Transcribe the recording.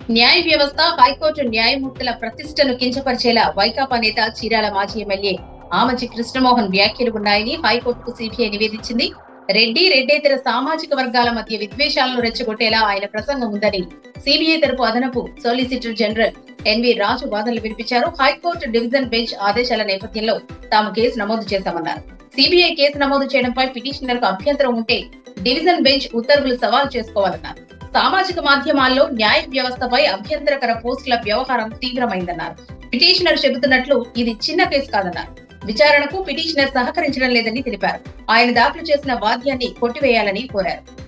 న్యాయ వ్యవస్థ హైకోర్టు న్యాయమూర్తుల ప్రతిష్టను కించపరిచేలా వైకాపా నేత చీరాల మాజీ ఎమ్మెల్యే ఆమంచి కృష్ణమోహన్ వ్యాఖ్యలు ఉన్నాయని హైకోర్టుకు సిబిఐ నివేదించింది రెడ్డి రెడ్డేతర సామాజిక వర్గాల మధ్య విద్వేషాలను రెచ్చగొట్టేలా ఆయన ప్రసంగం ఉందని సిబిఐ తరపు అదనపు సొలిసిటర్ జనరల్ ఎన్వి రాజు వాదనలు వినిపించారు హైకోర్టు డివిజన్ బెంచ్ ఆదేశాల నేపథ్యంలో తాము కేసు నమోదు చేశామన్నారు సిబిఐ కేసు నమోదు చేయడంపై పిటిషనర్కు అభ్యంతరం ఉంటే డివిజన్ బెంచ్ ఉత్తర్వులు సవాల్ చేసుకోవాలన్నారు సామాజిక మాధ్యమాల్లో న్యాయ వ్యవస్థపై అభ్యంతరకర పోస్టుల వ్యవహారం తీవ్రమైందన్నారు పిటిషనర్ చెబుతున్నట్లు ఇది చిన్న కేసు కాదన్నారు విచారణకు పిటిషనర్ సహకరించడం లేదని తెలిపారు ఆయన దాఖలు చేసిన వాద్యాన్ని కొట్టివేయాలని కోరారు